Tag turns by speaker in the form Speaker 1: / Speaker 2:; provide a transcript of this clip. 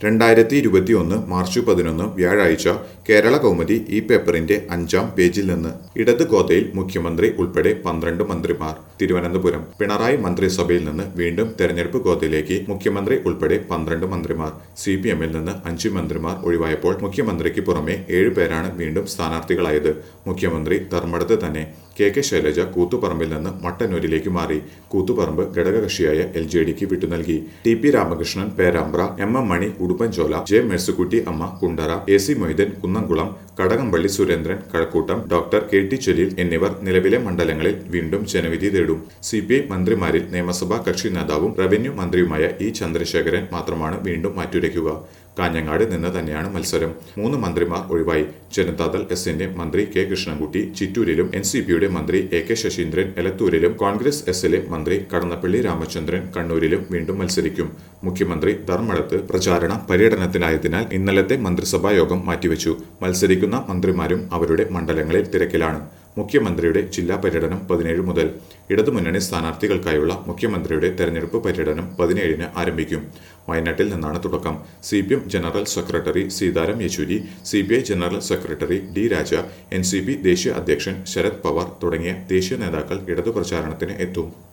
Speaker 1: രണ്ടായിരത്തി ഇരുപത്തിയൊന്ന് മാർച്ച് പതിനൊന്ന് വ്യാഴാഴ്ച കേരള കൗമുദി ഈ പേപ്പറിന്റെ അഞ്ചാം പേജിൽ നിന്ന് ഇടത് ഗോതയിൽ മുഖ്യമന്ത്രി ഉൾപ്പെടെ പന്ത്രണ്ട് മന്ത്രിമാർ തിരുവനന്തപുരം പിണറായി മന്ത്രിസഭയിൽ നിന്ന് വീണ്ടും തെരഞ്ഞെടുപ്പ് ഗോതയിലേക്ക് മുഖ്യമന്ത്രി ഉൾപ്പെടെ പന്ത്രണ്ട് മന്ത്രിമാർ സി പി എമ്മിൽ നിന്ന് അഞ്ച് മന്ത്രിമാർ ഒഴിവായപ്പോൾ മുഖ്യമന്ത്രിക്ക് പുറമെ ഏഴ് പേരാണ് വീണ്ടും സ്ഥാനാർത്ഥികളായത് മുഖ്യമന്ത്രി ധർമ്മടത്ത് തന്നെ കെ കെ ശൈലജ കൂത്തുപറമ്പിൽ നിന്ന് മട്ടന്നൂരിലേക്ക് മാറി കൂത്തുപറമ്പ് ഘടകകക്ഷിയായ എൽ ജെ ഡിക്ക് വിട്ടുനൽകി T P Ramakrishnan Perambra M M Mani Udumbanchola J Mercykutty Amma Kundara A C Moideen Kunnamkulam Kadakampally Surendran Kazhakkoottam doctor K T Jaleel എന്നിവർ നിലവിലെ മണ്ഡലങ്ങളിൽ വീണ്ടും ജനവിധി തേടും സി പി ഐ മന്ത്രിമാരിൽ നിയമസഭാ കക്ഷി നേതാവും റവന്യൂ മന്ത്രിയുമായ ഇ ചന്ദ്രശേഖരൻ മാത്രമാണ് വീണ്ടും മാറ്റുരയ്ക്കുക കാഞ്ഞങ്ങാട് നിന്ന് തന്നെയാണ് മത്സരം മൂന്ന് മന്ത്രിമാർ ഒഴിവായി ജനതാദൾ എസിന്റെ മന്ത്രി കെ കൃഷ്ണൻകുട്ടി ചിറ്റൂരിലും എൻ സി പിയുടെ മന്ത്രി എ കെ ശശീന്ദ്രൻ എലത്തൂരിലും കോൺഗ്രസ് എസിലെ മന്ത്രി കടന്നപ്പള്ളി രാമചന്ദ്രൻ കണ്ണൂരിലും വീണ്ടും മത്സരിക്കും മുഖ്യമന്ത്രി ധർമ്മടത്ത് പ്രചാരണ പര്യടനത്തിനായതിനാൽ ഇന്നലത്തെ മന്ത്രിസഭാ യോഗം മാറ്റിവെച്ചു മത്സരിക്കുന്ന മന്ത്രിമാരും അവരുടെ മണ്ഡലങ്ങളിൽ തിരക്കിലാണ് മുഖ്യമന്ത്രിയുടെ ജില്ലാ പര്യടനം പതിനേഴ് മുതൽ ഇടതുമുന്നണി സ്ഥാനാർത്ഥികൾക്കായുള്ള മുഖ്യമന്ത്രിയുടെ തെരഞ്ഞെടുപ്പ് പര്യടനം പതിനേഴിന് ആരംഭിക്കും വയനാട്ടിൽ നിന്നാണ് തുടക്കം C P M general secretary Sitaram Yechury C P I general secretary D Raja N C P ദേശീയ അധ്യക്ഷൻ ശരത് പവാർ തുടങ്ങിയ ദേശീയ നേതാക്കൾ ഇടതു പ്രചാരണത്തിന് എത്തും